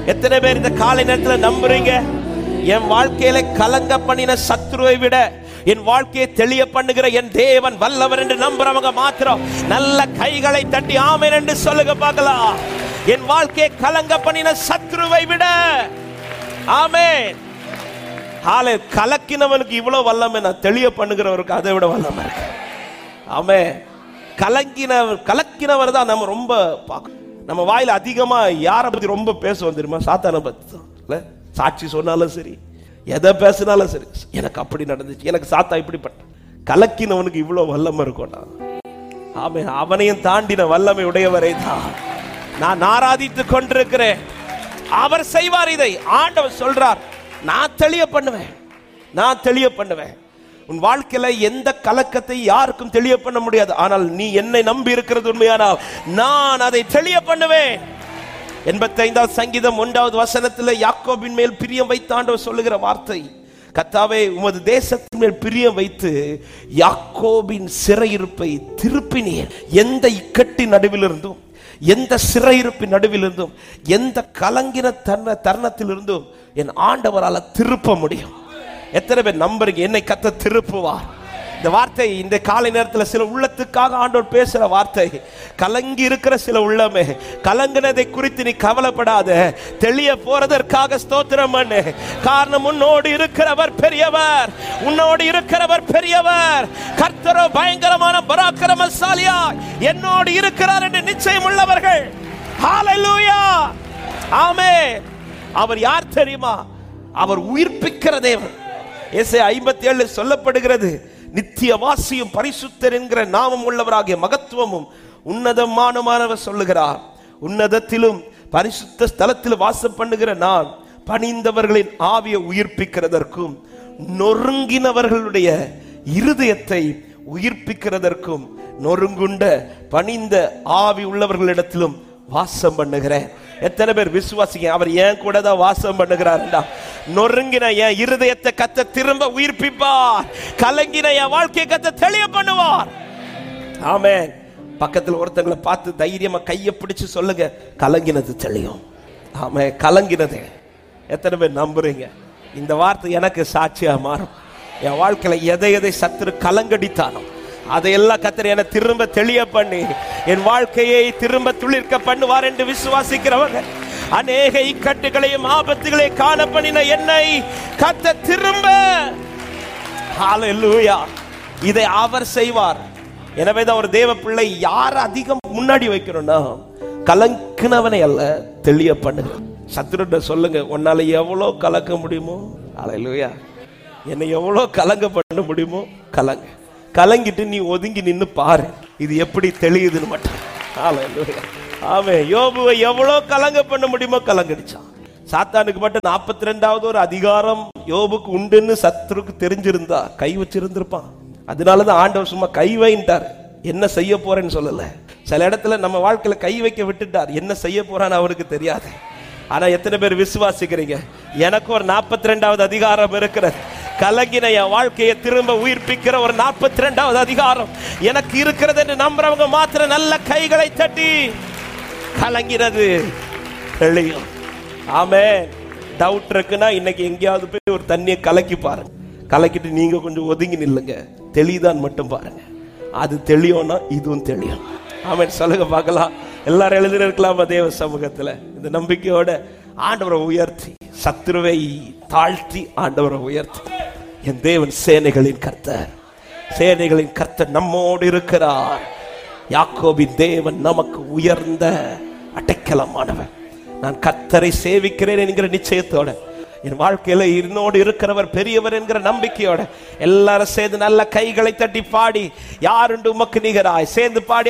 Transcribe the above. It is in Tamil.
எத்தனை பேர் இந்த காலை நேரத்துல நம்புறீங்க என் வாழ்க்கையில கலங்க பண்ணின சத்ருவை விட என் வாழ்க்கையை தெளிய பண்ணுகிற என் தேவன் வல்லவர் என்று நம்புறவங்க மாத்திரம் நல்ல கைகளை தட்டி ஆமென் என்று சொல்லுங்க பார்க்கலாம் என் வாழ்க்கையை கலங்க பண்ணின சத்ருவை விட ஆமென் ஆளே கலக்கினவனுக்கு இவ்வளவு வல்லமை நான் தெளிய பண்ணுகிறவருக்கு அதை விட வல்லமை இருக்கு ஆமே கலங்கினவர் கலக்கினவர் தான் நம்ம ரொம்ப பார்க்கணும் நம்ம வாயில அதிகமா யாரை பத்தி ரொம்ப பேசுவோம் தெரியுமா சாத்தானை பத்தி தான். இல்ல சாட்சி சொன்னாலும் சரி எதை பேசினாலும் சரி எனக்கு அப்படி நடந்துச்சு எனக்கு சாத்தா இப்படிப்பட்ட கலக்கினவனுக்கு இவ்வளவு வல்லமை இருக்கும்டா ஆமே அவனையும் தாண்டின வல்லமை உடையவரை தான் நான் ஆராதித்துக் கொண்டிருக்கிறேன் அவர் செய்வார் இதை ஆண்டவர் சொல்றார் நான் தெளிய பண்ணுவேன் நான் தெளிய பண்ணுவேன் உன் வாழ்க்கையில எந்த கலக்கத்தை யாருக்கும் தெளிய பண்ண முடியாது ஆனால் நீ என்னை நம்பி இருக்கிறது உண்மையானால் நான் அதை தெளிய பண்ணுவேன் எண்பத்தைந்தாவது சங்கீதம் ஒன்றாவது வசனத்தில் யாக்கோபின் மேல் பிரியம் வைத்த ஆண்டவர் சொல்லுகிற வார்த்தை கத்தாவே உமது தேசத்தின் மேல் பிரியம் வைத்து யாக்கோபின் சிறையிருப்பை திருப்பினீர் எந்த இக்கட்டின் நடுவிலிருந்தும் எந்த சிறையிருப்பின் நடுவிலிருந்தும் எந்த கலங்கின தருண தருணத்திலிருந்தும் என் ஆண்டவரால திருப்ப முடியும் எத்தனை பேர் நம்புறீங்க என்னை கத்த திருப்புவார் இந்த வார்த்தை இந்த காலை நேரத்தில் சில உள்ளத்துக்காக ஆண்டவர் பேசுற வார்த்தை கலங்கி இருக்கிற சில உள்ளமே கலங்கினதை குறித்து நீ கவலைப்படாத தெளிய போறதற்காக ஸ்தோத்திரம் பண்ணு காரணம் உன்னோடு இருக்கிறவர் பெரியவர் உன்னோடு இருக்கிறவர் பெரியவர் கர்த்தரோ பயங்கரமான பராக்கிரமசாலியா என்னோடு இருக்கிறார் என்று நிச்சயம் உள்ளவர்கள் ஹalleluya ஆமென் அவர் யார் தெரியுமா அவர் உயிர்ப்பிக்கிற தேவன் இசை ஐம்பத்தி ஏழு சொல்லப்படுகிறது நித்திய வாசியும் பரிசுத்தர் என்கிற நாமம் உள்ளவராகிய மகத்துவமும் உன்னதமானமானவர் சொல்லுகிறார் உன்னதத்திலும் பரிசுத்த ஸ்தலத்தில் வாசம் பண்ணுகிற நான் பணிந்தவர்களின் ஆவியை உயிர்ப்பிக்கிறதற்கும் நொறுங்கினவர்களுடைய இருதயத்தை உயிர்ப்பிக்கிறதற்கும் நொறுங்குண்ட பணிந்த ஆவி உள்ளவர்களிடத்திலும் வாசம் பண்ணுகிறேன் எத்தனை பேர் விசுவாசிங்க அவர் ஏன் கூட தான் வாசம் பண்ணுகிறாருடா நொறுங்கின என் இருதயத்தை கத்த திரும்ப உயிர்ப்பிப்பார் கலங்கின என் வாழ்க்கையை கத்த தெளிய பண்ணுவார் ஆமென் பக்கத்துல ஒருத்தங்களை பார்த்து தைரியமா கையை பிடிச்சு சொல்லுங்க கலங்கினது தெளியும் ஆமே கலங்கினது எத்தனை பேர் நம்புறீங்க இந்த வார்த்தை எனக்கு சாட்சியா மாறும் என் வாழ்க்கையில எதை எதை சத்துரு கலங்கடித்தானோ அதையெல்லாம் கத்தர் என திரும்ப தெளிய பண்ணி என் வாழ்க்கையை திரும்ப துளிர்க்க பண்ணுவார் என்று விசுவாசிக்கிறவங்க அநேக இக்கட்டுகளையும் ஆபத்துகளையும் காண பண்ணின என்னை கத்த திரும்ப ஹalleluya இதை அவர் செய்வார் எனவே தான் ஒரு தேவ பிள்ளை யார் அதிகம் முன்னாடி வைக்கணும்னா கலங்கினவனை அல்ல தெளிய பண்ணுங்க சத்துருட்ட சொல்லுங்க உன்னால எவ்வளவு கலக்க முடியுமோ ஹalleluya என்னை எவ்வளவு கலங்க பண்ண முடியுமோ கலங்க கலங்கிட்டு நீ ஒதுங்கி நின்னு பாரு இது எப்படி தெளியுதுன்னு மட்டும் ஹalleluya ஆமே யோபுவை எவ்வளவு கலங்க பண்ண முடியுமோ கலங்கடிச்சான் சாத்தானுக்கு மட்டும் நாற்பத்தி ரெண்டாவது ஒரு அதிகாரம் யோபுக்கு உண்டுன்னு சத்துருக்கு தெரிஞ்சிருந்தா கை வச்சிருந்திருப்பான் அதனாலதான் ஆண்டவர் சும்மா கை வைன்ட்டார் என்ன செய்ய போறேன்னு சொல்லல சில இடத்துல நம்ம வாழ்க்கையில கை வைக்க விட்டுட்டார் என்ன செய்ய போறான்னு அவருக்கு தெரியாது ஆனா எத்தனை பேர் விசுவாசிக்கிறீங்க எனக்கு ஒரு நாற்பத்தி ரெண்டாவது அதிகாரம் இருக்கிறது கலங்கின என் வாழ்க்கையை திரும்ப உயிர்ப்பிக்கிற ஒரு நாற்பத்தி ரெண்டாவது அதிகாரம் எனக்கு இருக்கிறது என்று நம்புறவங்க மாத்திரம் நல்ல கைகளை தட்டி கலங்கினது தெளியும் ஆமே டவுட் இருக்குன்னா இன்னைக்கு எங்கேயாவது போய் ஒரு தண்ணியை கலக்கி பாருங்க கலக்கிட்டு நீங்க கொஞ்சம் ஒதுங்கி நில்லுங்க தெளிதான் மட்டும் பாருங்க அது தெளியும்னா இதுவும் தெளியும் ஆமென் சொல்லுங்க பார்க்கலாம் எல்லாரும் எழுதிருக்கலாமா தேவ சமூகத்துல இந்த நம்பிக்கையோட ஆண்டவரை உயர்த்தி சத்துருவை தாழ்த்தி ஆண்டவரை உயர்த்தி என் தேவன் சேனைகளின் கர்த்தர் சேனைகளின் கர்த்தர் நம்மோடு இருக்கிறார் யாக்கோபின் தேவன் நமக்கு உயர்ந்த அடைக்கலமானவர் நான் கர்த்தரை சேவிக்கிறேன் என்கிற நிச்சயத்தோட என் வாழ்க்கையில என்னோடு இருக்கிறவர் பெரியவர் என்கிற நம்பிக்கையோட எல்லாரும் சேர்ந்து நல்ல கைகளை தட்டி பாடி யாருண்டு உமக்கு நிகராய் சேர்ந்து பாடி